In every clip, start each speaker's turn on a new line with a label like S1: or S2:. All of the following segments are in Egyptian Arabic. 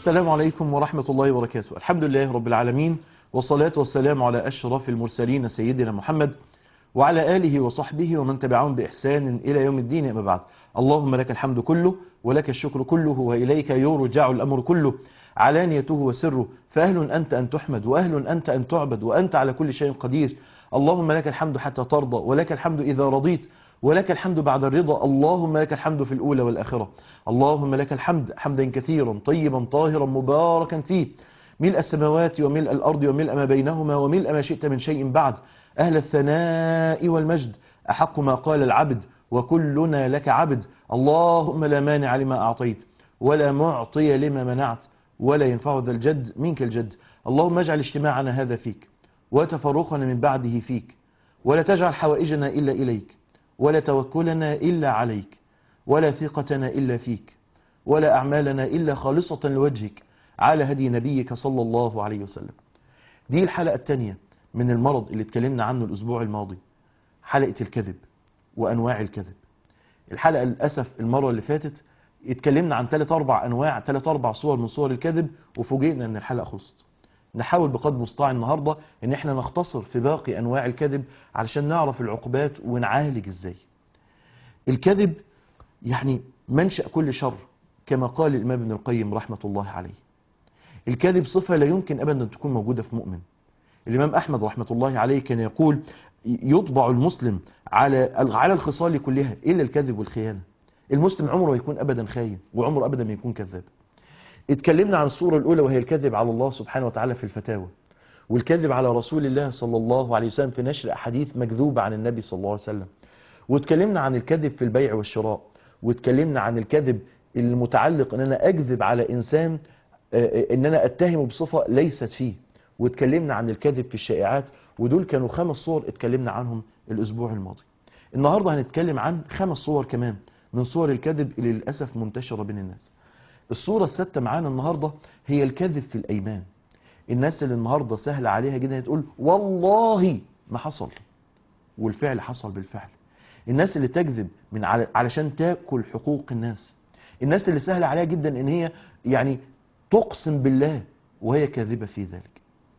S1: السلام عليكم ورحمة الله وبركاته الحمد لله رب العالمين والصلاة والسلام على أشرف المرسلين سيدنا محمد وعلى آله وصحبه ومن تبعهم بإحسان إلى يوم الدين أما بعد اللهم لك الحمد كله ولك الشكر كله وإليك يرجع الأمر كله علانيته وسره فأهل أنت أن تحمد وأهل أنت أن تعبد وأنت على كل شيء قدير اللهم لك الحمد حتى ترضى ولك الحمد إذا رضيت ولك الحمد بعد الرضا اللهم لك الحمد في الأولى والآخرة اللهم لك الحمد حمدا كثيرا طيبا طاهرا مباركا فيه ملء السماوات وملء الأرض وملء ما بينهما وملء ما شئت من شيء بعد أهل الثناء والمجد أحق ما قال العبد وكلنا لك عبد اللهم لا مانع لما أعطيت ولا معطي لما منعت ولا ينفع ذا الجد منك الجد اللهم اجعل اجتماعنا هذا فيك وتفرقنا من بعده فيك ولا تجعل حوائجنا إلا إليك ولا توكلنا إلا عليك ولا ثقتنا إلا فيك ولا أعمالنا إلا خالصة لوجهك على هدي نبيك صلى الله عليه وسلم دي الحلقة الثانية من المرض اللي اتكلمنا عنه الأسبوع الماضي حلقة الكذب وأنواع الكذب الحلقة للأسف المرة اللي فاتت اتكلمنا عن ثلاث أربع أنواع ثلاث أربع صور من صور الكذب وفوجئنا أن الحلقة خلصت نحاول بقدر المستطاع النهاردة ان احنا نختصر في باقي انواع الكذب علشان نعرف العقوبات ونعالج ازاي الكذب يعني منشأ كل شر كما قال الامام ابن القيم رحمة الله عليه الكذب صفة لا يمكن ابدا تكون موجودة في مؤمن الامام احمد رحمة الله عليه كان يقول يطبع المسلم على على الخصال كلها الا الكذب والخيانة المسلم عمره ما يكون ابدا خاين وعمره ابدا ما يكون كذاب اتكلمنا عن الصورة الأولى وهي الكذب على الله سبحانه وتعالى في الفتاوى والكذب على رسول الله صلى الله عليه وسلم في نشر أحاديث مكذوبة عن النبي صلى الله عليه وسلم واتكلمنا عن الكذب في البيع والشراء واتكلمنا عن الكذب المتعلق ان انا اكذب على انسان ان انا اتهمه بصفة ليست فيه واتكلمنا عن الكذب في الشائعات ودول كانوا خمس صور اتكلمنا عنهم الاسبوع الماضي النهاردة هنتكلم عن خمس صور كمان من صور الكذب اللي للأسف منتشرة بين الناس الصورة الستة معانا النهاردة هي الكذب في الأيمان الناس اللي النهاردة سهل عليها جدا تقول والله ما حصل والفعل حصل بالفعل الناس اللي تكذب من على علشان تاكل حقوق الناس الناس اللي سهل عليها جدا ان هي يعني تقسم بالله وهي كاذبة في ذلك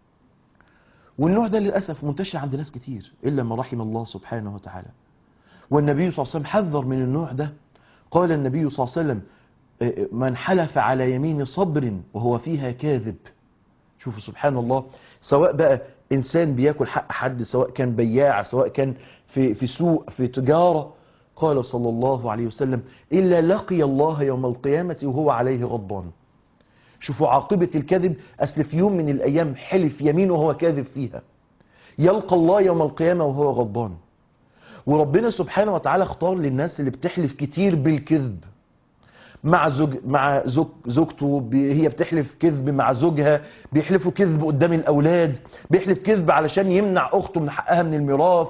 S1: والنوع ده للأسف منتشر عند ناس كتير إلا ما رحم الله سبحانه وتعالى والنبي صلى الله عليه وسلم حذر من النوع ده قال النبي صلى الله عليه وسلم من حلف على يمين صبر وهو فيها كاذب شوفوا سبحان الله سواء بقى إنسان بياكل حق حد سواء كان بياع سواء كان في, في سوق في تجارة قال صلى الله عليه وسلم إلا لقي الله يوم القيامة وهو عليه غضبان شوفوا عاقبة الكذب أصل في يوم من الأيام حلف يمين وهو كاذب فيها يلقى الله يوم القيامة وهو غضبان وربنا سبحانه وتعالى اختار للناس اللي بتحلف كتير بالكذب مع زوج مع زوج زوجته هي بتحلف كذب مع زوجها بيحلفوا كذب قدام الاولاد بيحلف كذب علشان يمنع اخته من حقها من الميراث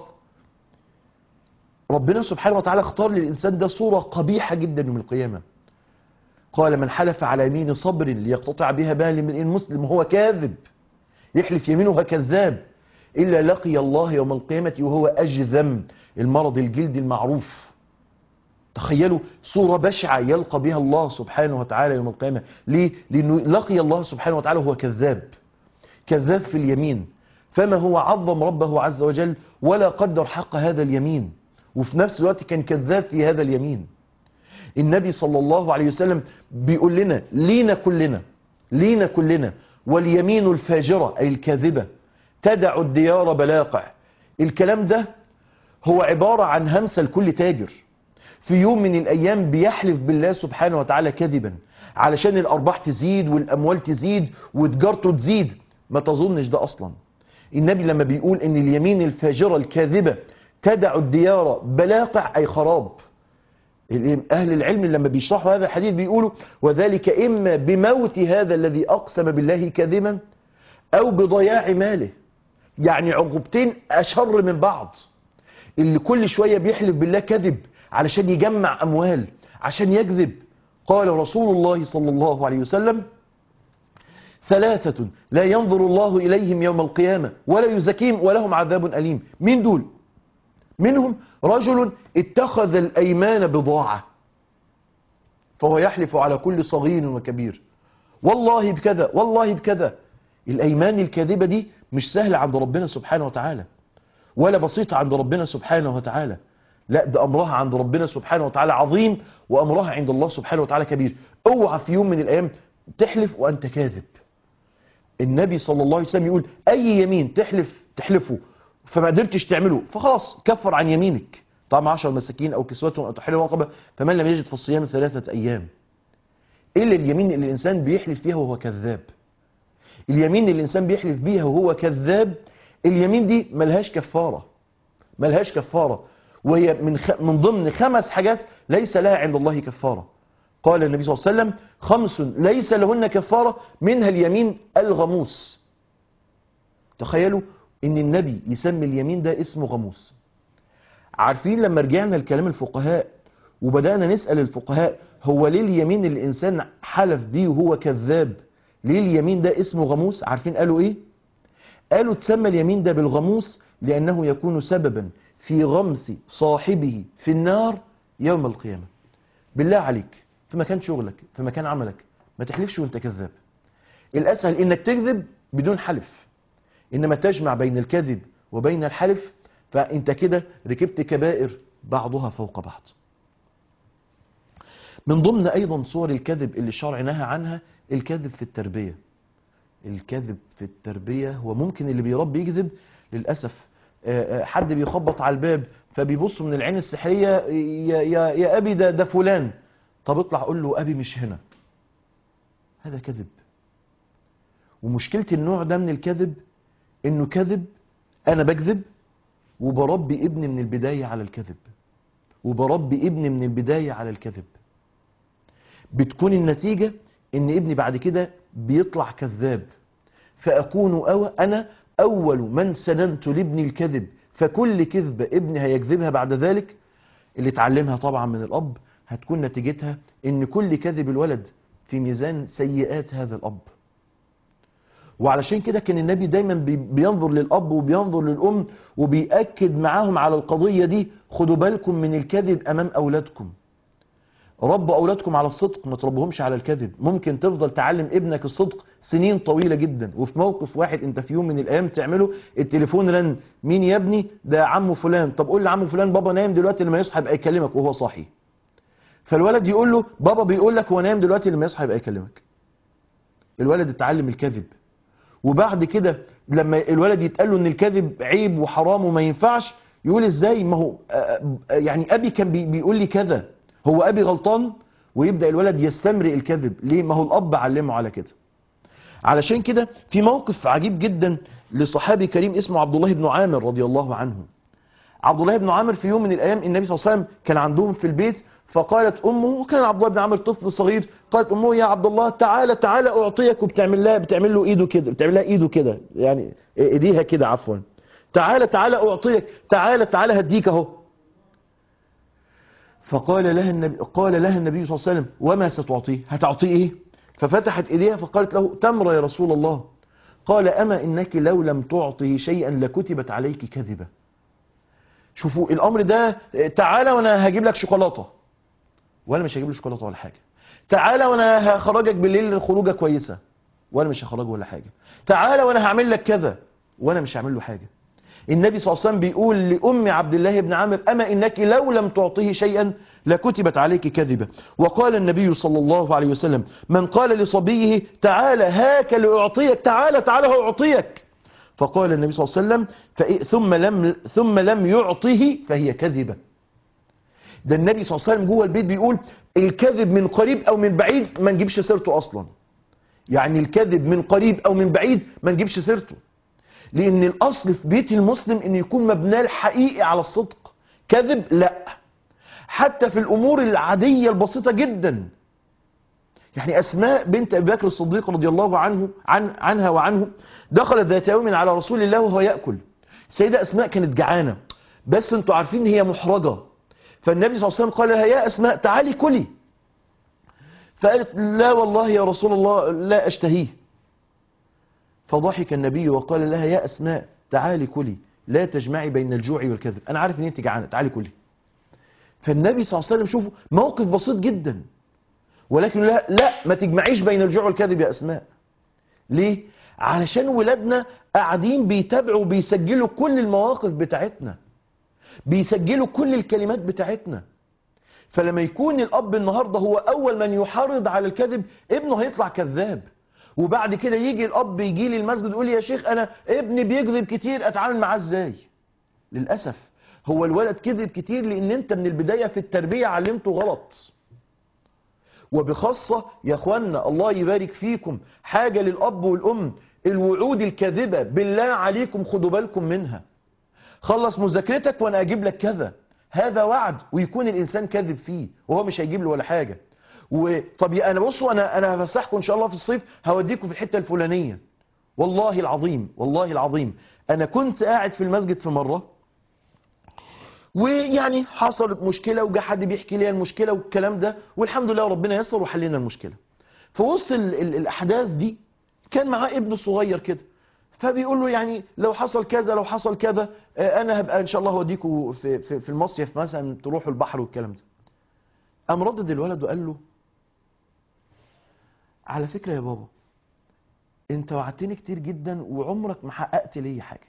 S1: ربنا سبحانه وتعالى اختار للانسان ده صوره قبيحه جدا يوم القيامه قال من حلف على يمين صبر ليقتطع بها مال من المسلم وهو كاذب يحلف يمينه كذاب الا لقي الله يوم القيامه وهو اجذم المرض الجلدي المعروف تخيلوا صورة بشعة يلقى بها الله سبحانه وتعالى يوم القيامة ليه؟ لأنه لقي الله سبحانه وتعالى وهو كذاب كذاب في اليمين فما هو عظم ربه عز وجل ولا قدر حق هذا اليمين وفي نفس الوقت كان كذاب في هذا اليمين النبي صلى الله عليه وسلم بيقول لنا لينا كلنا لينا كلنا واليمين الفاجرة أي الكاذبة تدع الديار بلاقع الكلام ده هو عبارة عن همسة لكل تاجر في يوم من الأيام بيحلف بالله سبحانه وتعالى كذبا علشان الأرباح تزيد والأموال تزيد وتجارته تزيد ما تظنش ده أصلا النبي لما بيقول ان اليمين الفاجرة الكاذبة تدع الديار بلاقع أي خراب أهل العلم لما بيشرحوا هذا الحديث بيقولوا وذلك إما بموت هذا الذي أقسم بالله كذبا أو بضياع ماله يعني عقوبتين أشر من بعض اللي كل شوية بيحلف بالله كذب علشان يجمع أموال عشان يكذب قال رسول الله صلى الله عليه وسلم ثلاثة لا ينظر الله إليهم يوم القيامة ولا يزكيهم ولهم عذاب أليم مين دول منهم رجل اتخذ الأيمان بضاعة فهو يحلف على كل صغير وكبير والله بكذا والله بكذا الأيمان الكاذبة دي مش سهلة عند ربنا سبحانه وتعالى ولا بسيطة عند ربنا سبحانه وتعالى لا ده أمرها عند ربنا سبحانه وتعالى عظيم وأمرها عند الله سبحانه وتعالى كبير اوعى في يوم من الأيام تحلف وأنت كاذب النبي صلى الله عليه وسلم يقول أي يمين تحلف تحلفه فما قدرتش تعمله فخلاص كفر عن يمينك طعم عشر مساكين أو كسوتهم أو تحرير رقبة فمن لم يجد فالصيام ثلاثة أيام إلا اليمين اللي الإنسان بيحلف فيها وهو كذاب اليمين اللي الإنسان بيحلف بيها وهو كذاب اليمين دي ملهاش كفارة ملهاش كفارة وهي من, خ... من ضمن خمس حاجات ليس لها عند الله كفارة قال النبي صلى الله عليه وسلم خمس ليس لهن كفارة منها اليمين الغموس تخيلوا ان النبي يسمي اليمين ده اسمه غموس عارفين لما رجعنا لكلام الفقهاء وبدأنا نسأل الفقهاء هو ليه اليمين اللي الإنسان حلف بيه وهو كذاب ليه اليمين ده اسمه غموس عارفين قالوا ايه قالوا تسمى اليمين ده بالغموس لأنه يكون سببا في غمس صاحبه في النار يوم القيامة بالله عليك في مكان شغلك في مكان عملك ما تحلفش وانت كذاب الأسهل انك تكذب بدون حلف إنما تجمع بين الكذب وبين الحلف فانت كده ركبت كبائر بعضها فوق بعض من ضمن أيضا صور الكذب اللي الشرع نهى عنها الكذب في التربية الكذب في التربية هو ممكن اللي بيربي يكذب للأسف حد بيخبط على الباب فبيبص من العين السحرية يا, يا, يا أبي ده, ده فلان طب اطلع قول له أبي مش هنا هذا كذب ومشكلة النوع ده من الكذب انه كذب انا بكذب وبربي ابني من البداية على الكذب وبربي ابني من البداية على الكذب بتكون النتيجة ان ابني بعد كده بيطلع كذاب فأكون أو أنا أول من سننت لابني الكذب فكل كذبة ابني هيكذبها بعد ذلك اللي اتعلمها طبعا من الأب هتكون نتيجتها ان كل كذب الولد في ميزان سيئات هذا الأب وعلشان كده كان النبي دايما بينظر للأب وبينظر للأم وبيأكد معاهم على القضية دي خدوا بالكم من الكذب أمام أولادكم ربوا أولادكم على الصدق ما تربوهمش على الكذب ممكن تفضل تعلم ابنك الصدق سنين طويلة جدا وفي موقف واحد انت في يوم من الأيام تعمله التليفون رن مين يا ابني ده عمه فلان طب قول لعمه فلان بابا نايم دلوقتي لما يصحى يبقى يكلمك وهو صاحي فالولد يقول له بابا بيقول لك هو نايم دلوقتي لما يصحى يبقى يكلمك الولد اتعلم الكذب وبعد كده لما الولد يتقال له ان الكذب عيب وحرام وما ينفعش يقول ازاي ما هو يعني ابي كان بيقول لي كذا هو ابي غلطان ويبدا الولد يستمرئ الكذب ليه ما هو الاب علمه على كده علشان كده في موقف عجيب جدا لصحابي كريم اسمه عبد الله بن عامر رضي الله عنه عبد الله بن عامر في يوم من الايام النبي صلى الله عليه وسلم كان عندهم في البيت فقالت امه وكان عبد الله بن عامر طفل صغير قالت امه يا عبد الله تعالى تعالى اعطيك وبتعمل لها بتعمل له ايده كده بتعمل لها ايده كده يعني ايديها كده عفوا تعالى تعالى اعطيك تعالى تعالى هديك اهو فقال لها النبي قال لها النبي صلى الله عليه وسلم وما ستعطيه هتعطيه ايه ففتحت ايديها فقالت له تمر يا رسول الله قال اما انك لو لم تعطه شيئا لكتبت عليك كذبه شوفوا الامر ده تعالى وانا هجيب لك شوكولاته وانا مش هجيب له شوكولاته ولا حاجه تعالى وانا هخرجك بالليل خروجه كويسه وانا مش هخرجه ولا حاجه تعالى وانا هعمل لك كذا وانا مش هعمل له حاجه النبي صلى الله عليه وسلم بيقول لأم عبد الله بن عامر أما إنك لو لم تعطيه شيئا لكتبت عليك كذبة وقال النبي صلى الله عليه وسلم من قال لصبيه تعالى هاك لأعطيك تعالى تعالى أعطيك فقال النبي صلى الله عليه وسلم ثم لم, ثم لم يعطه فهي كذبة ده النبي صلى الله عليه وسلم جوه البيت بيقول الكذب من قريب أو من بعيد ما نجيبش سيرته أصلا يعني الكذب من قريب أو من بعيد ما نجيبش سيرته لأن الأصل في بيت المسلم أن يكون مبناه الحقيقي على الصدق كذب لا حتى في الأمور العادية البسيطة جدا يعني أسماء بنت أبي بكر الصديق رضي الله عنه عن عنها وعنه دخلت ذات يوم على رسول الله وهو يأكل سيدة أسماء كانت جعانة بس انتوا عارفين هي محرجة فالنبي صلى الله عليه وسلم قال لها يا أسماء تعالي كلي فقالت لا والله يا رسول الله لا أشتهيه فضحك النبي وقال لها يا أسماء تعالي كلي لا تجمعي بين الجوع والكذب أنا عارف ان انت جعانة تعالي كلي فالنبي صلى الله عليه وسلم شوفوا موقف بسيط جدا ولكن لا لا ما تجمعيش بين الجوع والكذب يا اسماء ليه علشان ولادنا قاعدين بيتابعوا وبيسجلوا كل المواقف بتاعتنا بيسجلوا كل الكلمات بتاعتنا فلما يكون الاب النهارده هو اول من يحرض على الكذب ابنه هيطلع كذاب وبعد كده يجي الاب يجي لي المسجد يقول لي يا شيخ انا ابني بيكذب كتير اتعامل معاه ازاي للاسف هو الولد كذب كتير لان انت من البدايه في التربيه علمته غلط وبخاصه يا اخوانا الله يبارك فيكم حاجه للاب والام الوعود الكاذبه بالله عليكم خدوا بالكم منها خلص مذاكرتك وانا اجيب لك كذا هذا وعد ويكون الانسان كاذب فيه وهو مش هيجيب له ولا حاجه وطب يا انا بصوا انا انا هفسحكم ان شاء الله في الصيف هوديكم في الحته الفلانيه والله العظيم والله العظيم انا كنت قاعد في المسجد في مره ويعني حصلت مشكله وجا حد بيحكي لي المشكله والكلام ده والحمد لله ربنا يسر وحلينا المشكله في وسط ال ال الاحداث دي كان معاه ابنه صغير كده فبيقول له يعني لو حصل كذا لو حصل كذا آه، انا هبقى ان شاء الله هوديكوا في, في, في المصيف مثلا تروحوا البحر والكلام ده قام ردد الولد وقال له على فكره يا بابا انت وعدتني كتير جدا وعمرك ما حققت لي حاجه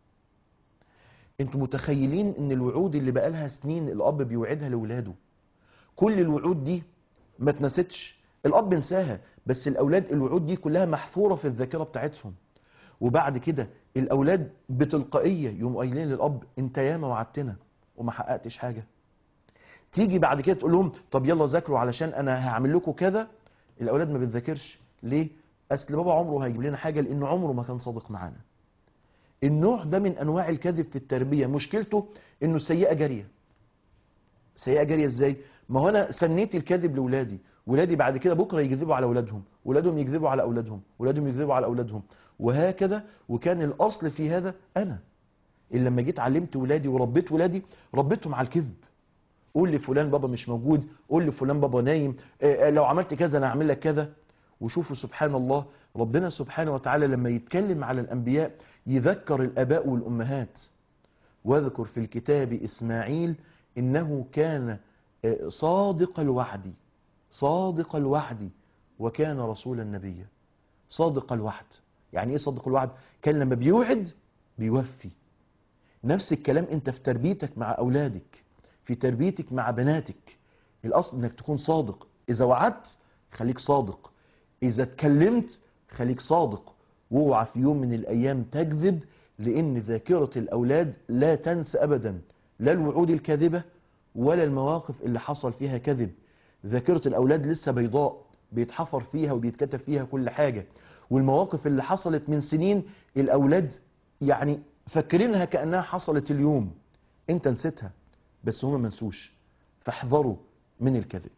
S1: انتوا متخيلين ان الوعود اللي بقالها سنين الاب بيوعدها لاولاده كل الوعود دي ما اتنستش الاب انساها بس الاولاد الوعود دي كلها محفوره في الذاكره بتاعتهم وبعد كده الاولاد بتلقائيه يقوموا قايلين للاب انت ياما وعدتنا وما حققتش حاجه تيجي بعد كده تقول لهم طب يلا ذاكروا علشان انا هعمل لكم كذا الاولاد ما بتذاكرش ليه اصل بابا عمره هيجيب لنا حاجه لانه عمره ما كان صادق معانا النوع ده من انواع الكذب في التربيه مشكلته انه سيئه جاريه سيئه جاريه ازاي ما هو انا سنيت الكذب لاولادي ولادي بعد كده بكره يكذبوا على اولادهم ولادهم يكذبوا على اولادهم ولادهم يكذبوا على اولادهم وهكذا وكان الاصل في هذا انا اللي لما جيت علمت ولادي وربيت ولادي ربيتهم على الكذب قول لفلان بابا مش موجود قول لفلان بابا نايم آه، آه، لو عملت كذا انا هعمل لك كذا وشوفوا سبحان الله ربنا سبحانه وتعالى لما يتكلم على الانبياء يذكر الاباء والامهات واذكر في الكتاب اسماعيل انه كان آه، صادق الوعد صادق الوعد وكان رسولا نبيا صادق الوعد يعني ايه صادق الوعد كان لما بيوعد بيوفي نفس الكلام انت في تربيتك مع اولادك في تربيتك مع بناتك الاصل انك تكون صادق اذا وعدت خليك صادق اذا اتكلمت خليك صادق واوعى في يوم من الايام تكذب لان ذاكره الاولاد لا تنسى ابدا لا الوعود الكاذبه ولا المواقف اللي حصل فيها كذب ذاكره الاولاد لسه بيضاء بيتحفر فيها وبيتكتب فيها كل حاجه والمواقف اللي حصلت من سنين الاولاد يعني فاكرينها كانها حصلت اليوم انت نسيتها بس هم منسوش فاحذروا من الكذب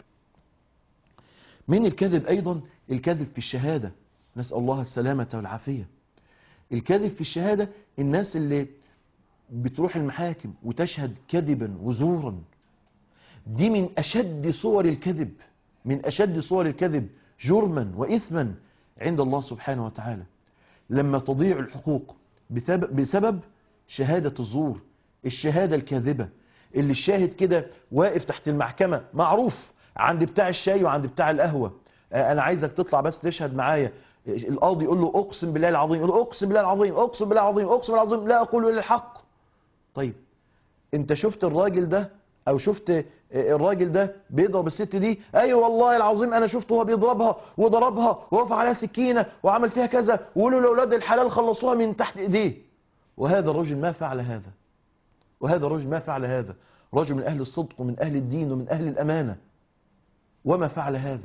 S1: من الكذب ايضا الكذب في الشهاده نسال الله السلامه والعافيه الكذب في الشهاده الناس اللي بتروح المحاكم وتشهد كذبا وزورا دي من اشد صور الكذب من اشد صور الكذب جرما واثما عند الله سبحانه وتعالى لما تضيع الحقوق بسبب, بسبب شهاده الزور الشهاده الكاذبه اللي الشاهد كده واقف تحت المحكمه معروف عند بتاع الشاي وعند بتاع القهوه آه، انا عايزك تطلع بس تشهد معايا القاضي يقول له اقسم بالله العظيم يقول له اقسم بالله العظيم اقسم بالله العظيم اقسم بالله العظيم لا اقول الا الحق طيب انت شفت الراجل ده او شفت الراجل ده بيضرب الست دي ايوه والله العظيم انا شفته وهو بيضربها وضربها ورفع عليها سكينه وعمل فيها كذا وقولوا لاولاد الحلال خلصوها من تحت ايديه وهذا الرجل ما فعل هذا وهذا الرجل ما فعل هذا رجل من اهل الصدق ومن اهل الدين ومن اهل الامانه وما فعل هذا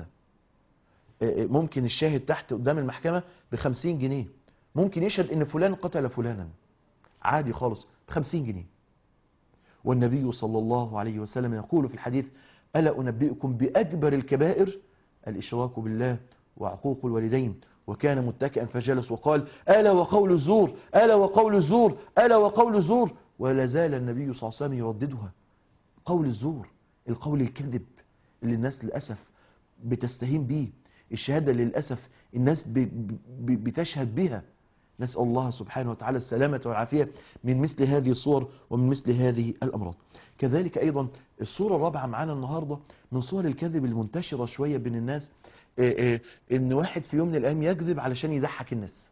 S1: ممكن الشاهد تحت قدام المحكمة بخمسين جنيه ممكن يشهد ان فلان قتل فلانا عادي خالص بخمسين جنيه والنبي صلى الله عليه وسلم يقول في الحديث ألا أنبئكم بأكبر الكبائر الإشراك بالله وعقوق الوالدين وكان متكئا فجلس وقال ألا وقول الزور ألا وقول الزور ألا وقول الزور ولا زال النبي صلى الله عليه وسلم يرددها قول الزور القول الكذب اللي الناس للأسف بتستهين بيه الشهادة للأسف الناس ب- ب- بتشهد بها نسأل الله سبحانه وتعالى السلامة والعافية من مثل هذه الصور ومن مثل هذه الأمراض كذلك أيضا الصورة الرابعة معانا النهاردة من صور الكذب المنتشرة شوية بين الناس آه، آه، إن واحد في يوم من الأيام يكذب علشان يضحك الناس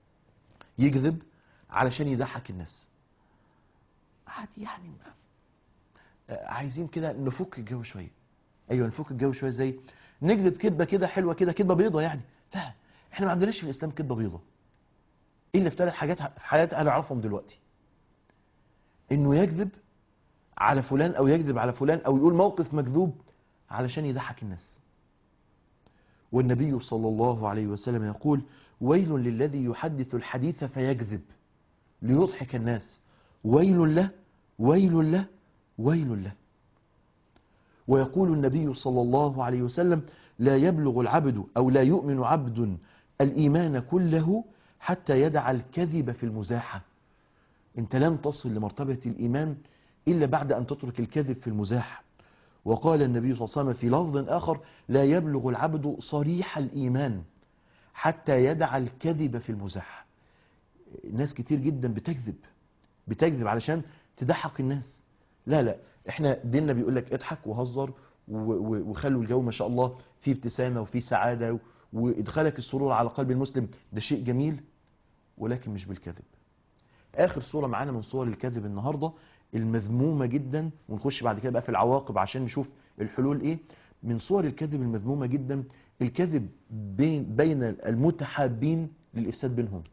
S1: يكذب علشان يضحك الناس عادي يعني ما- آه، عايزين كده نفك الجو شوية ايوه نفك الجو شويه ازاي نكذب كذبه كده حلوه كده كذبه بيضه يعني لا احنا ما عندناش في الاسلام كذبه بيضه الا في ثلاث حاجات في حالات انا اعرفهم دلوقتي انه يكذب على فلان او يكذب على فلان او يقول موقف مكذوب علشان يضحك الناس والنبي صلى الله عليه وسلم يقول ويل للذي يحدث الحديث فيكذب ليضحك الناس ويل له ويل له ويل له ويقول النبي صلى الله عليه وسلم لا يبلغ العبد أو لا يؤمن عبد الإيمان كله حتى يدع الكذب في المزاحة انت لن تصل لمرتبة الإيمان إلا بعد أن تترك الكذب في المزاح وقال النبي صلى الله عليه وسلم في لفظ آخر لا يبلغ العبد صريح الإيمان حتى يدع الكذب في المزاح ناس كتير جدا بتكذب بتكذب علشان تضحك الناس لا لا احنا ديننا بيقول لك اضحك وهزر و- و- وخلوا الجو ما شاء الله فيه ابتسامه وفيه سعاده وادخالك السرور على قلب المسلم ده شيء جميل ولكن مش بالكذب اخر صوره معانا من صور الكذب النهارده المذمومه جدا ونخش بعد كده بقى في العواقب عشان نشوف الحلول ايه من صور الكذب المذمومه جدا الكذب بين بين المتحابين للافساد بينهم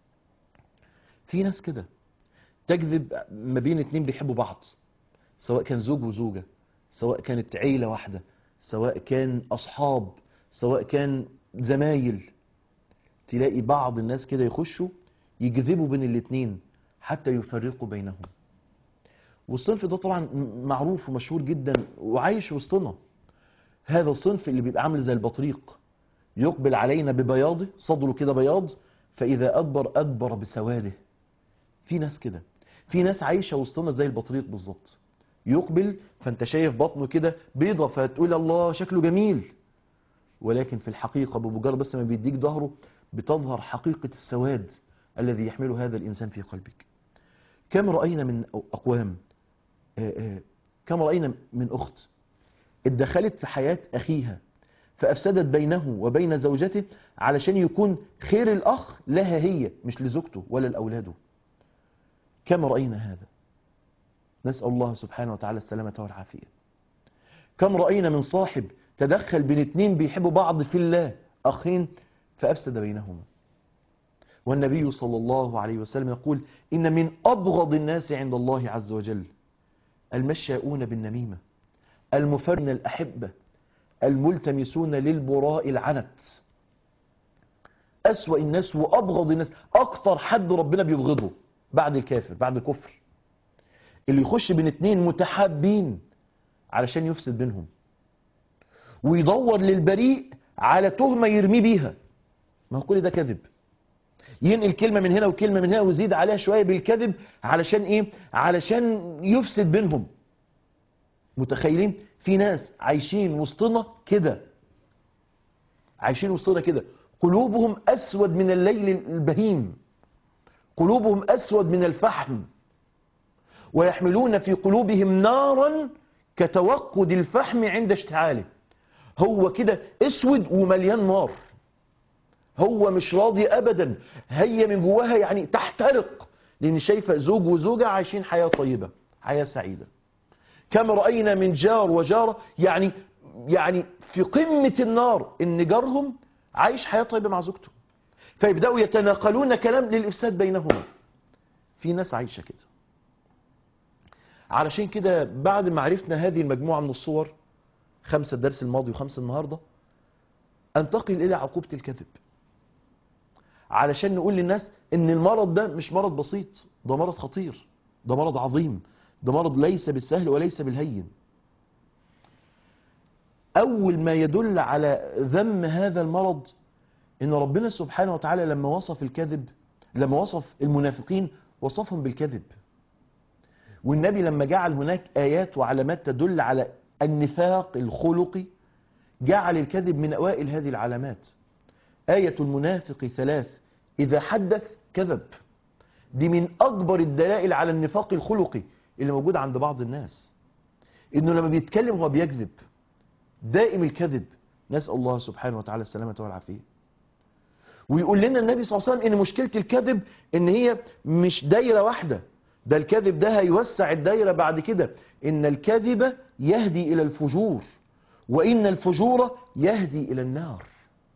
S1: في ناس كده تكذب ما بين اتنين بيحبوا بعض سواء كان زوج وزوجة سواء كانت عيلة واحدة سواء كان أصحاب سواء كان زمايل تلاقي بعض الناس كده يخشوا يكذبوا بين الاتنين حتى يفرقوا بينهم والصنف ده طبعا م- معروف ومشهور جدا وعايش وسطنا هذا الصنف اللي بيبقى عامل زي البطريق يقبل علينا ببياضه صدره كده بياض فإذا أدبر أدبر بسواده في ناس كده في ناس عايشة وسطنا زي البطريق بالظبط يقبل فانت شايف بطنه كده بيضة فتقول الله شكله جميل ولكن في الحقيقة بمجرد بس ما بيديك ظهره بتظهر حقيقة السواد الذي يحمله هذا الإنسان في قلبك كم رأينا من أقوام آه، آه، كم رأينا من أخت اتدخلت في حياة أخيها فأفسدت بينه وبين زوجته علشان يكون خير الأخ لها هي مش لزوجته ولا لأولاده كم رأينا هذا نسأل الله سبحانه وتعالى السلامة والعافية كم رأينا من صاحب تدخل بين اتنين بيحبوا بعض في الله أخين فأفسد بينهما والنبي صلى الله عليه وسلم يقول إن من أبغض الناس عند الله عز وجل المشاؤون بالنميمة المفرن الأحبة الملتمسون للبراء العنت أسوأ الناس وأبغض الناس أكتر حد ربنا بيبغضه بعد الكافر بعد الكفر اللي يخش بين اتنين متحابين علشان يفسد بينهم ويدور للبريء على تهمة يرمي بيها ما هو كل ده كذب ينقل كلمة من هنا وكلمة من هنا ويزيد عليها شوية بالكذب علشان ايه علشان يفسد بينهم متخيلين في ناس عايشين وسطنا كده عايشين وسطنا كده قلوبهم أسود من الليل البهيم قلوبهم أسود من الفحم ويحملون في قلوبهم نارا كتوقد الفحم عند اشتعاله هو كده اسود ومليان نار هو مش راضي ابدا هي من جواها يعني تحترق لان شايفه زوج وزوجه عايشين حياه طيبه حياه سعيده كم راينا من جار وجاره يعني يعني في قمه النار ان جارهم عايش حياه طيبه مع زوجته فيبداوا يتناقلون كلام للافساد بينهما في ناس عايشه كده علشان كده بعد ما عرفنا هذه المجموعه من الصور خمسه الدرس الماضي وخمسه النهارده انتقل الى عقوبه الكذب علشان نقول للناس ان المرض ده مش مرض بسيط ده مرض خطير ده مرض عظيم ده مرض ليس بالسهل وليس بالهين اول ما يدل على ذم هذا المرض ان ربنا سبحانه وتعالى لما وصف الكذب لما وصف المنافقين وصفهم بالكذب والنبي لما جعل هناك ايات وعلامات تدل على النفاق الخلقي جعل الكذب من اوائل هذه العلامات آية المنافق ثلاث إذا حدث كذب دي من أكبر الدلائل على النفاق الخلقي اللي موجود عند بعض الناس إنه لما بيتكلم هو بيكذب دائم الكذب نسأل الله سبحانه وتعالى السلامة والعافية ويقول لنا النبي صلى الله عليه وسلم ان مشكلة الكذب ان هي مش دايرة واحدة ده الكذب ده هيوسع الدايرة بعد كده ان الكذب يهدي الى الفجور وان الفجور يهدي الى النار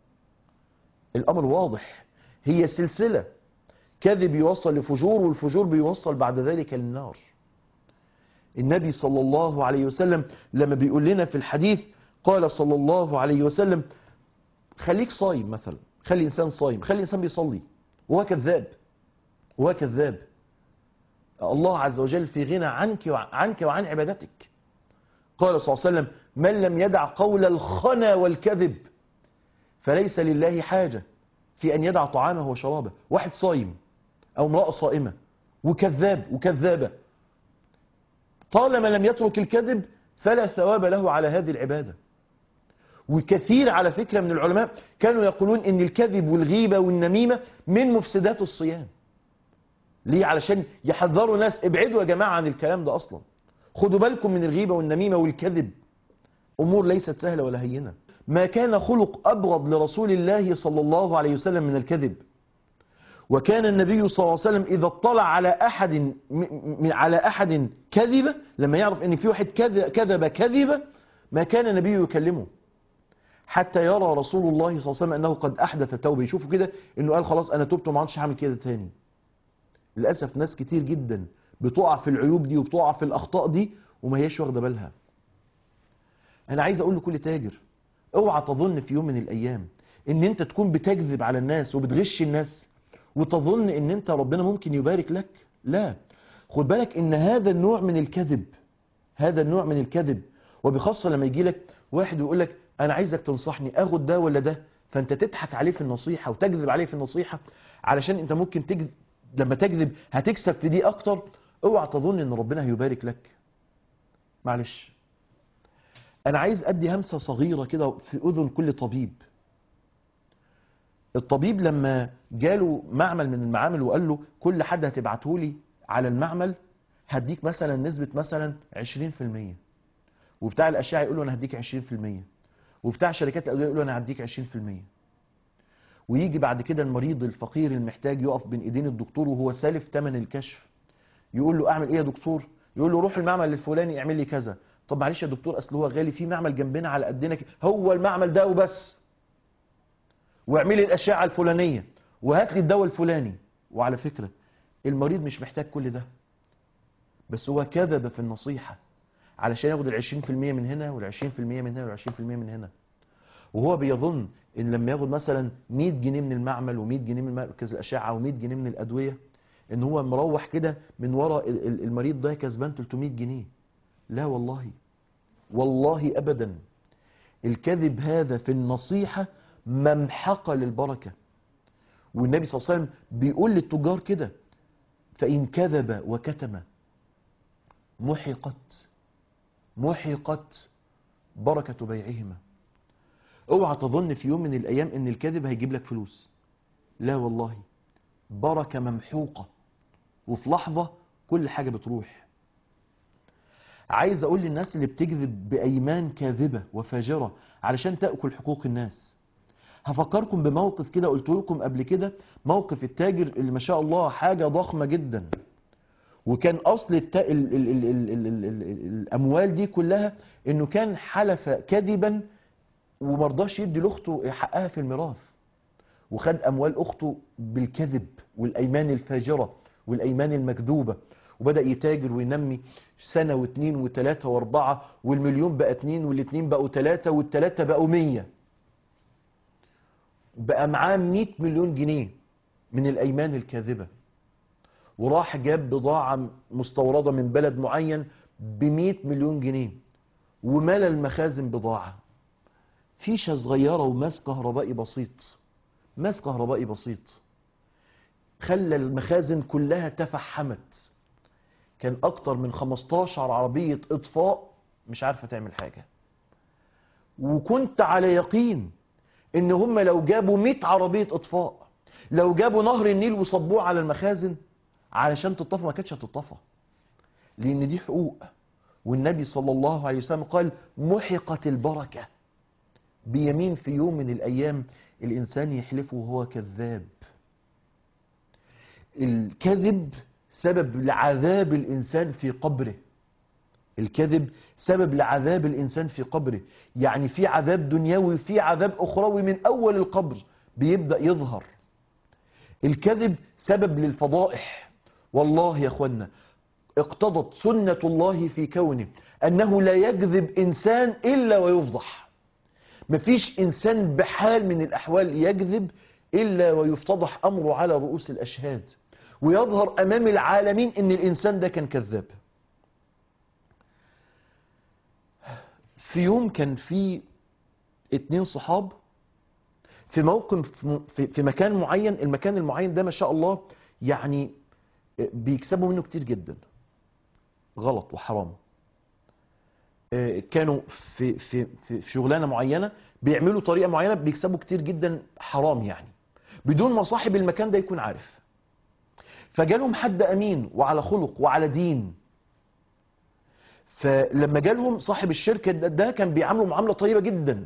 S1: الامر واضح هي سلسلة كذب يوصل لفجور والفجور بيوصل بعد ذلك للنار النبي صلى الله عليه وسلم لما بيقول لنا في الحديث قال صلى الله عليه وسلم خليك صايم مثلا خلي إنسان صايم خلي إنسان بيصلي وهو كذاب وهو كذاب الله عز وجل في غنى عنك وع- عنك وعن عبادتك قال صلى الله عليه وسلم من لم يدع قول الخنا والكذب فليس لله حاجة في أن يدع طعامه وشرابه واحد صايم أو امرأة صائمة وكذاب وكذابة طالما لم يترك الكذب فلا ثواب له على هذه العبادة وكثير على فكرة من العلماء كانوا يقولون ان الكذب والغيبة والنميمة من مفسدات الصيام ليه علشان يحذروا الناس ابعدوا يا جماعة عن الكلام ده اصلا خدوا بالكم من الغيبة والنميمة والكذب امور ليست سهلة ولا هينة ما كان خلق ابغض لرسول الله صلى الله عليه وسلم من الكذب وكان النبي صلى الله عليه وسلم إذا اطلع على أحد م- م- على أحد كذبة لما يعرف أن في واحد كذ- كذب كذبة ما كان النبي يكلمه حتى يرى رسول الله صلى الله عليه وسلم أنه قد أحدث توبة يشوفوا كده أنه قال خلاص أنا تبت وما عادش هعمل كده تاني للأسف ناس كتير جدا بتقع في العيوب دي وبتقع في الأخطاء دي وما هيش واخدة بالها أنا عايز أقول لكل تاجر اوعى تظن في يوم من الأيام أن أنت تكون بتكذب على الناس وبتغش الناس وتظن ان انت ربنا ممكن يبارك لك لا خد بالك ان هذا النوع من الكذب هذا النوع من الكذب وبخاصة لما يجي لك واحد ويقول لك انا عايزك تنصحني اخد ده ولا ده فانت تضحك عليه في النصيحة وتكذب عليه في النصيحة علشان انت ممكن تكذب لما تكذب هتكسب في دي اكتر اوعى تظن ان ربنا هيبارك لك معلش انا عايز ادي همسة صغيرة كده في اذن كل طبيب الطبيب لما جاله معمل من المعامل وقال له كل حد هتبعته لي على المعمل هديك مثلا نسبة مثلا 20% وبتاع الأشعة يقول له أنا هديك 20% وبتاع شركات الأدوية يقول له أنا هديك 20% ويجي بعد كده المريض الفقير المحتاج يقف بين ايدين الدكتور وهو سالف ثمن الكشف يقول له اعمل ايه يا دكتور يقول له روح المعمل الفلاني اعمل لي كذا طب معلش يا دكتور اصل هو غالي في معمل جنبنا على قدنا كده. هو المعمل ده وبس واعملي الاشعه الفلانيه وهات لي الدواء الفلاني وعلى فكره المريض مش محتاج كل ده بس هو كذب في النصيحه علشان ياخد ال 20% من هنا وال 20% من هنا وال 20% من هنا وهو بيظن ان لما ياخد مثلا 100 جنيه من المعمل و100 جنيه من مركز الاشعه و100 جنيه من الادويه ان هو مروح كده من ورا ال- ال- المريض ده كسبان 300 جنيه لا والله والله ابدا الكذب هذا في النصيحه ممحقه للبركه والنبي صلى الله عليه وسلم بيقول للتجار كده فان كذب وكتم محقت محقت بركه بيعهما اوعى تظن في يوم من الايام ان الكذب هيجيب لك فلوس لا والله بركه ممحوقه وفي لحظه كل حاجه بتروح عايز اقول للناس اللي بتكذب بايمان كاذبه وفاجره علشان تاكل حقوق الناس هفكركم بموقف كده قلت لكم قبل كده موقف التاجر اللي ما شاء الله حاجه ضخمه جدا وكان اصل الت... ال... ال... ال... ال... ال... ال... ال... الاموال دي كلها انه كان حلف كذبا ومرضاش يدي لاخته حقها في الميراث وخد اموال اخته بالكذب والايمان الفاجره والايمان المكذوبه وبدا يتاجر وينمي سنه واثنين وثلاثه واربعه والمليون بقى اثنين والاثنين بقوا ثلاثه والثلاثه بقوا مية بقى معاه 100 مليون جنيه من الايمان الكاذبه وراح جاب بضاعه مستورده من بلد معين ب 100 مليون جنيه وملى المخازن بضاعه فيشه صغيره وماس كهربائي بسيط ماس كهربائي بسيط خلى المخازن كلها تفحمت كان اكتر من 15 عربيه اطفاء مش عارفه تعمل حاجه وكنت على يقين ان هم لو جابوا 100 عربيه اطفاء لو جابوا نهر النيل وصبوه على المخازن علشان تطفى ما كانتش هتطفى لان دي حقوق والنبي صلى الله عليه وسلم قال محقت البركة بيمين في يوم من الايام الانسان يحلفه وهو كذاب الكذب سبب لعذاب الانسان في قبره الكذب سبب لعذاب الانسان في قبره يعني في عذاب دنيوي وفي عذاب اخروي من اول القبر بيبدا يظهر الكذب سبب للفضائح والله يا اخوانا اقتضت سنة الله في كونه انه لا يكذب انسان الا ويفضح مفيش انسان بحال من الاحوال يكذب الا ويفتضح امره على رؤوس الاشهاد ويظهر امام العالمين ان الانسان ده كان كذاب في يوم كان في اتنين صحاب في موقف في, في مكان معين المكان المعين ده ما شاء الله يعني بيكسبوا منه كتير جدا غلط وحرام كانوا في في في شغلانه معينه بيعملوا طريقه معينه بيكسبوا كتير جدا حرام يعني بدون ما صاحب المكان ده يكون عارف فجالهم حد امين وعلى خلق وعلى دين فلما جالهم صاحب الشركه ده كان بيعامله معامله طيبه جدا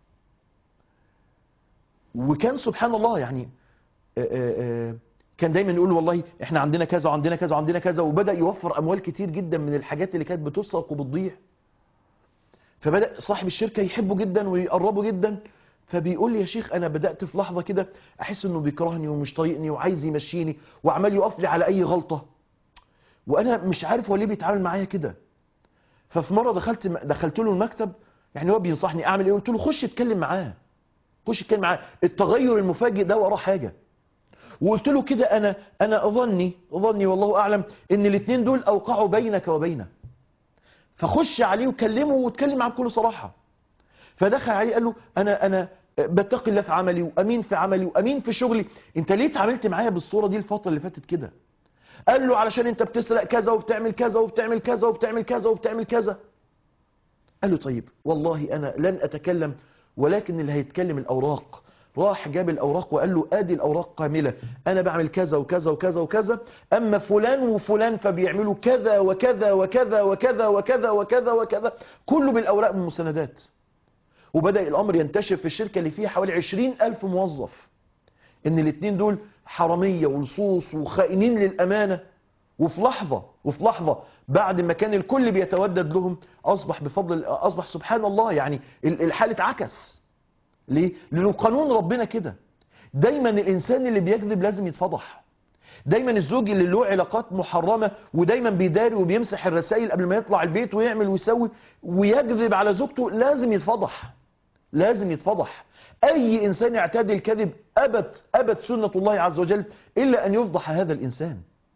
S1: وكان سبحان الله يعني آآ آآ كان دايما يقول والله احنا عندنا كذا وعندنا كذا وعندنا كذا وبدا يوفر اموال كتير جدا من الحاجات اللي كانت بتسرق وبتضيع فبدا صاحب الشركه يحبه جدا ويقربه جدا فبيقول لي يا شيخ انا بدات في لحظه كده احس انه بيكرهني ومش طايقني وعايز يمشيني وعمال يقف لي على اي غلطه وانا مش عارف هو ليه بيتعامل معايا كده ففي مره دخلت دخلت له المكتب يعني هو بينصحني اعمل ايه قلت له خش اتكلم معاه خش اتكلم معاه التغير المفاجئ ده وراه حاجه وقلت له كده انا انا اظني اظني والله اعلم ان الاثنين دول اوقعوا بينك وبينه فخش عليه وكلمه واتكلم معاه بكل صراحه فدخل عليه قال له انا انا بتقي الله في عملي وامين في عملي وامين في شغلي انت ليه اتعاملت معايا بالصوره دي الفتره اللي فاتت كده قال له علشان انت بتسرق كذا وبتعمل كذا وبتعمل كذا وبتعمل كذا وبتعمل كذا قال له طيب والله انا لن اتكلم ولكن اللي هيتكلم الاوراق راح جاب الاوراق وقال له ادي الاوراق كامله انا بعمل كذا وكذا وكذا وكذا اما فلان وفلان فبيعملوا كذا وكذا وكذا وكذا وكذا وكذا وكذا كله بالاوراق والمستندات وبدا الامر ينتشر في الشركه اللي فيها حوالي 20 الف موظف ان الاثنين دول حراميه ولصوص وخائنين للامانه وفي لحظه وفي لحظه بعد ما كان الكل بيتودد لهم اصبح بفضل اصبح سبحان الله يعني الحال اتعكس ليه؟ لأنه قانون ربنا كده دايما الإنسان اللي بيكذب لازم يتفضح دايما الزوج اللي له علاقات محرمة ودايما بيداري وبيمسح الرسائل قبل ما يطلع البيت ويعمل ويسوي ويكذب على زوجته لازم يتفضح لازم يتفضح أي إنسان يعتاد الكذب أبد أبد سنة الله عز وجل إلا أن يفضح هذا الإنسان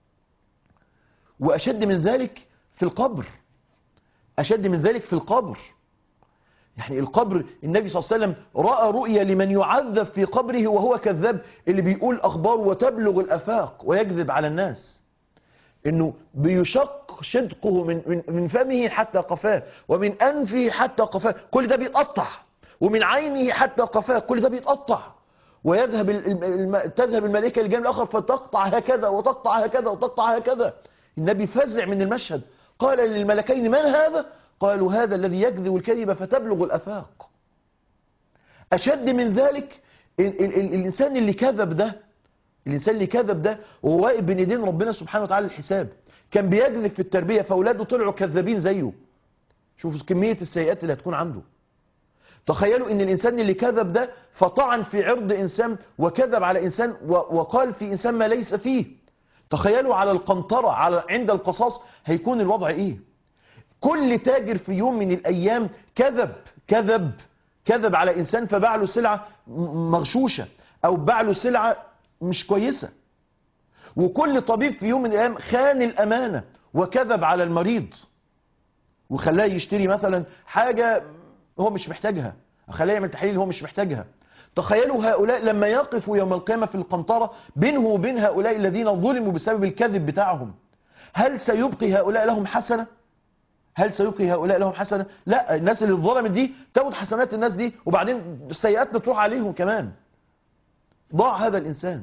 S1: وأشد من ذلك في القبر أشد من ذلك في القبر يعني القبر النبي صلى الله عليه وسلم رأى رؤيا لمن يعذب في قبره وهو كذاب اللي بيقول أخبار وتبلغ الأفاق ويكذب على الناس انه بيشق شدقه من, من, من فمه حتى قفاه ومن أنفه حتى قفاه كل ده بيتقطع ومن عينه حتى قفاه كل ده بيتقطع ويذهب الم... تذهب الملائكة للجانب الآخر فتقطع هكذا وتقطع هكذا وتقطع هكذا النبي فزع من المشهد قال للملكين من هذا قالوا هذا الذي يكذب الكذب فتبلغ الأفاق أشد من ذلك ال ال ال الإنسان اللي كذب ده الإنسان اللي كذب ده وهو واقف بين ايدين ربنا سبحانه وتعالى الحساب كان بيكذب في التربية فأولاده طلعوا كذابين زيه شوفوا كمية السيئات اللي هتكون عنده تخيلوا ان الانسان اللي كذب ده فطعن في عرض انسان وكذب على انسان وقال في انسان ما ليس فيه تخيلوا على القنطرة على عند القصاص هيكون الوضع ايه كل تاجر في يوم من الايام كذب كذب كذب على انسان فباع له سلعة مغشوشة او باع له سلعة مش كويسة وكل طبيب في يوم من الايام خان الامانة وكذب على المريض وخلاه يشتري مثلا حاجة هو مش محتاجها خلاه يعمل تحليل هو مش محتاجها تخيلوا هؤلاء لما يقفوا يوم القيامة في القنطرة بينه وبين هؤلاء الذين ظلموا بسبب الكذب بتاعهم هل سيبقي هؤلاء لهم حسنة هل سيبقي هؤلاء لهم حسنة لا الناس اللي ظلمت دي تاخد حسنات الناس دي وبعدين السيئات تروح عليهم كمان ضاع هذا الإنسان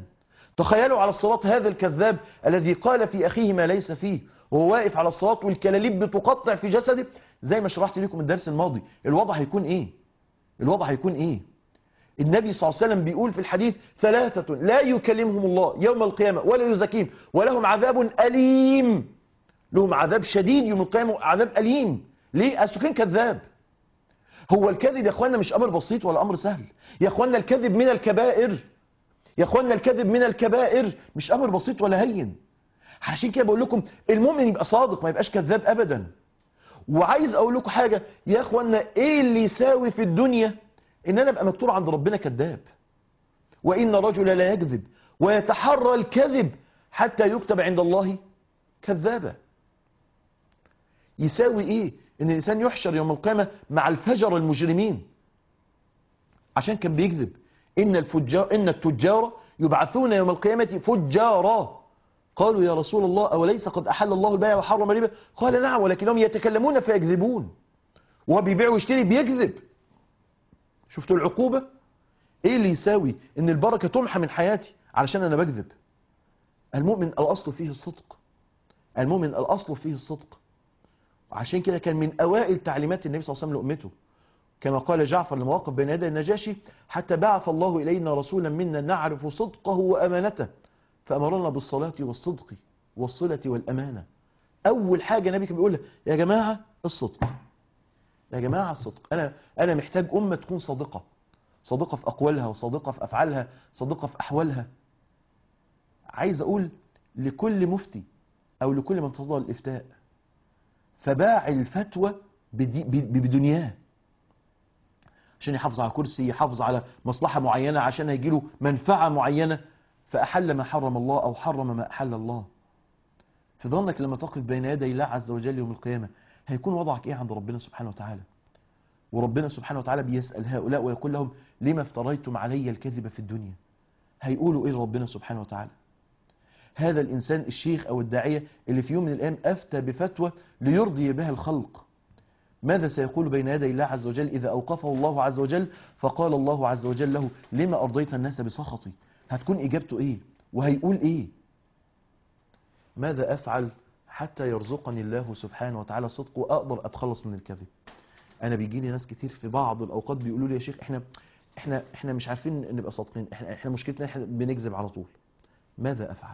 S1: تخيلوا على الصراط هذا الكذاب الذي قال في أخيه ما ليس فيه وهو واقف على الصراط والكلاليب بتقطع في جسده زي ما شرحت لكم الدرس الماضي الوضع هيكون ايه الوضع هيكون ايه النبي صلى الله عليه وسلم بيقول في الحديث ثلاثة لا يكلمهم الله يوم القيامة ولا يزكيهم ولهم عذاب أليم لهم عذاب شديد يوم القيامة عذاب أليم ليه؟ أصله كان كذاب هو الكذب يا اخوانا مش امر بسيط ولا امر سهل يا اخوانا الكذب من الكبائر يا اخوانا الكذب من الكبائر مش امر بسيط ولا هين عشان كده بقول لكم المؤمن يبقى صادق ما يبقاش كذاب ابدا وعايز اقول لكم حاجه يا اخوانا ايه اللي يساوي في الدنيا ان انا ابقى مكتوب عند ربنا كذاب وان الرجل لا يكذب ويتحرى الكذب حتى يكتب عند الله كذابا يساوي ايه ان الانسان يحشر يوم القيامه مع الفجر المجرمين عشان كان بيكذب ان الفجار ان التجار يبعثون يوم القيامه فجارا قالوا يا رسول الله اوليس قد احل الله البيع وحرم الربا قال نعم ولكنهم يتكلمون فيكذبون وهو بيبيع ويشتري بيكذب شفتوا العقوبه ايه اللي يساوي ان البركه تمحى من حياتي علشان انا بكذب المؤمن الاصل فيه الصدق المؤمن الاصل فيه الصدق وعشان كده كان من اوائل تعليمات النبي صلى الله عليه وسلم لامته كما قال جعفر لما وقف بين يدي النجاشي حتى بعث الله الينا رسولا منا نعرف صدقه وامانته فامرنا بالصلاه والصدق والصله والامانه اول حاجه النبي كان بيقولها يا جماعه الصدق يا جماعه الصدق انا انا محتاج امه تكون صادقه صادقه في اقوالها وصادقه في افعالها صادقه في احوالها عايز اقول لكل مفتي او لكل من تصدر الافتاء فباع الفتوى بدي- ب- بدنياه عشان يحافظ على كرسي يحافظ على مصلحة معينة عشان هيجيله منفعة معينة فأحل ما حرم الله أو حرم ما أحل الله في ظنك لما تقف بين يدي الله عز وجل يوم القيامة هيكون وضعك إيه عند ربنا سبحانه وتعالى وربنا سبحانه وتعالى بيسأل هؤلاء ويقول لهم لما افتريتم علي الكذب في الدنيا هيقولوا إيه ربنا سبحانه وتعالى هذا الإنسان الشيخ أو الداعية اللي في يوم من الأيام أفتى بفتوى ليرضي بها الخلق ماذا سيقول بين يدي الله عز وجل إذا أوقفه الله عز وجل فقال الله عز وجل له لما أرضيت الناس بسخطي هتكون إجابته إيه وهيقول إيه ماذا أفعل حتى يرزقني الله سبحانه وتعالى صدق وأقدر أتخلص من الكذب أنا بيجي لي ناس كتير في بعض الأوقات بيقولوا لي يا شيخ إحنا إحنا إحنا مش عارفين نبقى صادقين إحنا إحنا مشكلتنا إحنا بنكذب على طول ماذا أفعل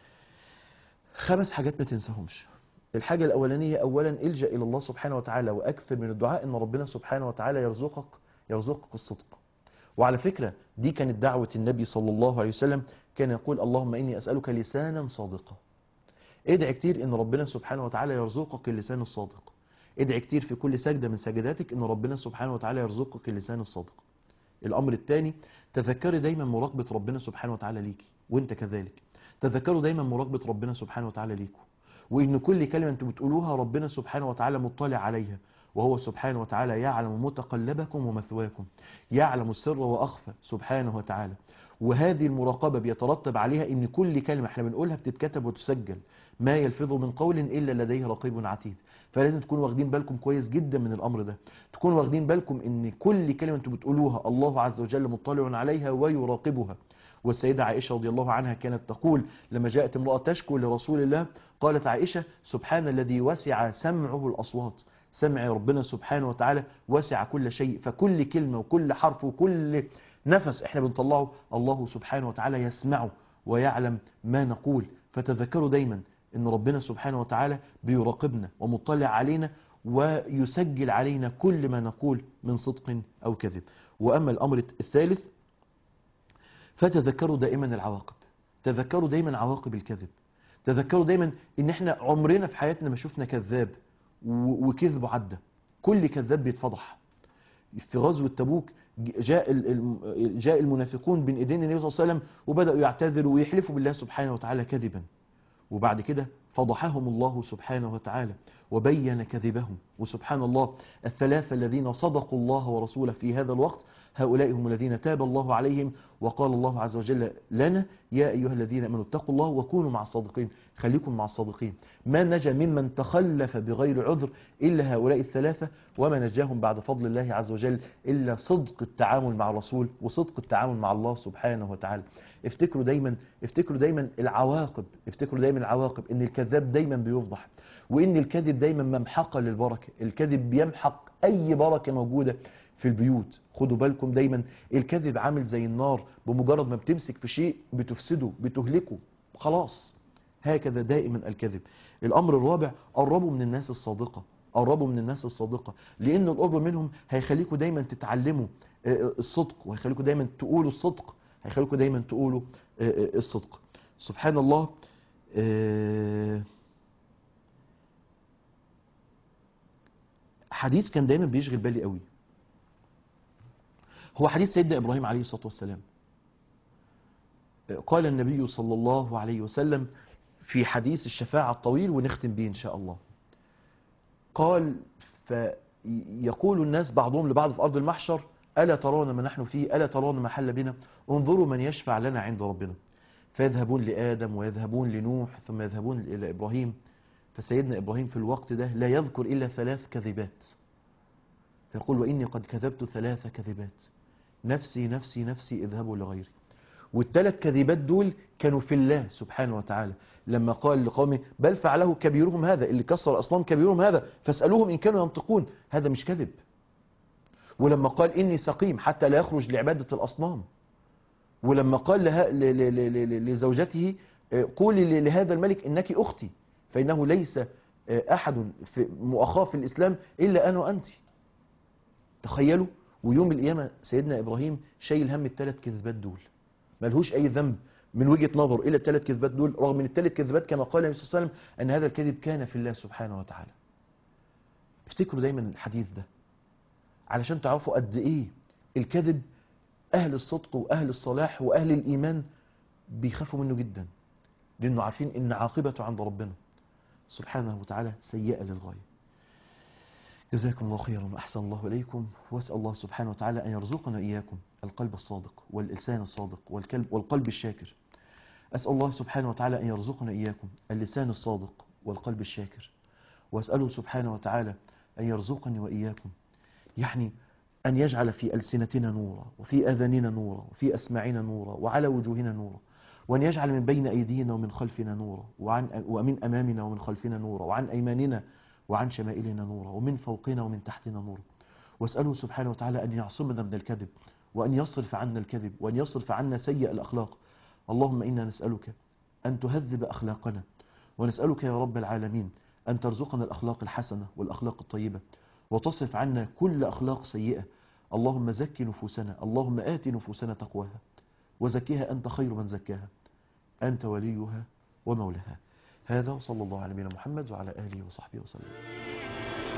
S1: خمس حاجات ما تنساهمش الحاجة الأولانية أولا الجأ إلى الله سبحانه وتعالى وأكثر من الدعاء إن ربنا سبحانه وتعالى يرزقك يرزقك الصدق وعلى فكرة دي كانت دعوة النبي صلى الله عليه وسلم كان يقول اللهم إني أسألك لسانا صادقا ادعي كتير إن ربنا سبحانه وتعالى يرزقك اللسان الصادق ادعي كتير في كل سجدة من سجداتك إن ربنا سبحانه وتعالى يرزقك اللسان الصادق الأمر الثاني تذكري دايما مراقبة ربنا سبحانه وتعالى ليكي وانت كذلك تذكروا دايما مراقبة ربنا سبحانه وتعالى ليكم وإن كل كلمة أنتم بتقولوها ربنا سبحانه وتعالى مطلع عليها وهو سبحانه وتعالى يعلم متقلبكم ومثواكم يعلم السر وأخفى سبحانه وتعالى وهذه المراقبة بيترتب عليها إن كل كلمة احنا بنقولها بتتكتب وتسجل ما يلفظ من قول إلا لديه رقيب عتيد فلازم تكونوا واخدين بالكم كويس جدا من الأمر ده تكونوا واخدين بالكم إن كل كلمة أنتم بتقولوها الله عز وجل مطلع عليها ويراقبها والسيدة عائشة رضي الله عنها كانت تقول لما جاءت امرأة تشكو لرسول الله قالت عائشة سبحان الذي وسع سمعه الأصوات سمع ربنا سبحانه وتعالى وسع كل شيء فكل كلمة وكل حرف وكل نفس احنا بنطلعه الله سبحانه وتعالى يسمعه ويعلم ما نقول فتذكروا دايما ان ربنا سبحانه وتعالى بيراقبنا ومطلع علينا ويسجل علينا كل ما نقول من صدق أو كذب وأما الأمر الثالث فتذكروا دائما العواقب تذكروا دايما عواقب الكذب تذكروا دايما ان احنا عمرنا في حياتنا ما شفنا كذاب و- وكذب عدى كل كذاب بيتفضح في غزوة تبوك جاء ال- ال- جاء المنافقون بين ايدين النبي صلى الله عليه وسلم وبدأوا يعتذروا ويحلفوا بالله سبحانه وتعالى كذبا وبعد كده فضحهم الله سبحانه وتعالى وبين كذبهم وسبحان الله الثلاثة الذين صدقوا الله ورسوله في هذا الوقت هؤلاء هم الذين تاب الله عليهم وقال الله عز وجل لنا يا أيها الذين أمنوا اتقوا الله وكونوا مع الصادقين خليكم مع الصادقين ما نجا ممن تخلف بغير عذر إلا هؤلاء الثلاثة وما نجاهم بعد فضل الله عز وجل إلا صدق التعامل مع الرسول وصدق التعامل مع الله سبحانه وتعالى افتكروا دايما افتكروا دايما العواقب افتكروا دايما العواقب ان الكذاب دايما بيفضح وان الكذب دايما ممحقة للبركة الكذب بيمحق اي بركة موجودة في البيوت خدوا بالكم دايما الكذب عامل زي النار بمجرد ما بتمسك في شيء بتفسده بتهلكه خلاص هكذا دائما الكذب الامر الرابع قربوا من الناس الصادقة قربوا من الناس الصادقة لان القرب منهم هيخليكم دايما تتعلموا الصدق وهيخليكم دايما تقولوا الصدق هيخليكم دايما تقولوا الصدق سبحان الله حديث كان دايما بيشغل بالي قوي هو حديث سيدنا إبراهيم عليه الصلاة والسلام قال النبي صلى الله عليه وسلم في حديث الشفاعة الطويل ونختم به إن شاء الله قال فيقول الناس بعضهم لبعض في أرض المحشر ألا ترون ما نحن فيه ألا ترون ما حل بنا انظروا من يشفع لنا عند ربنا فيذهبون لآدم ويذهبون لنوح ثم يذهبون إلى إبراهيم فسيدنا إبراهيم في الوقت ده لا يذكر إلا ثلاث كذبات فيقول وإني قد كذبت ثلاث كذبات نفسي نفسي نفسي اذهبوا لغيري والثلاث كذبات دول كانوا في الله سبحانه وتعالى لما قال لقومه بل فعله كبيرهم هذا اللي كسر أصنام كبيرهم هذا فاسألوهم إن كانوا ينطقون هذا مش كذب ولما قال إني سقيم حتى لا يخرج لعبادة الأصنام ولما قال لها لزوجته قولي لهذا الملك إنك أختي فإنه ليس أحد في مؤخاه في الإسلام إلا أنا وأنت تخيلوا ويوم القيامة سيدنا إبراهيم شايل هم الثلاث كذبات دول ملهوش أي ذنب من وجهة نظر إلى الثلاث كذبات دول رغم من الثلاث كذبات كما قال النبي صلى الله عليه وسلم أن هذا الكذب كان في الله سبحانه وتعالى افتكروا دايما الحديث ده علشان تعرفوا قد إيه الكذب أهل الصدق وأهل الصلاح وأهل الإيمان بيخافوا منه جدا لأنه عارفين إن عاقبته عند ربنا سبحانه وتعالى سيئة للغاية جزاكم الله خيرا وأحسن الله إليكم وأسأل الله سبحانه وتعالى أن يرزقنا إياكم القلب الصادق واللسان الصادق والكلب والقلب الشاكر أسأل الله سبحانه وتعالى أن يرزقنا إياكم اللسان الصادق والقلب الشاكر وأسأله سبحانه وتعالى أن يرزقني وإياكم يعني أن يجعل في ألسنتنا نورا وفي أذاننا نورا وفي أسماعنا نورا وعلى وجوهنا نورا وأن يجعل من بين أيدينا ومن خلفنا نورا وعن ومن أمامنا ومن خلفنا نورا وعن أيماننا وعن شمائلنا نورا ومن فوقنا ومن تحتنا نورا واسأله سبحانه وتعالى أن يعصمنا من الكذب وأن يصرف عنا الكذب وأن يصرف عنا سيء الأخلاق اللهم إنا نسألك أن تهذب أخلاقنا ونسألك يا رب العالمين أن ترزقنا الأخلاق الحسنة والأخلاق الطيبة وتصرف عنا كل أخلاق سيئة اللهم زك نفوسنا اللهم آت نفوسنا تقواها وزكيها أنت خير من زكاها أنت وليها ومولاها هذا وصلى الله على نبينا محمد وعلى آله وصحبه وسلم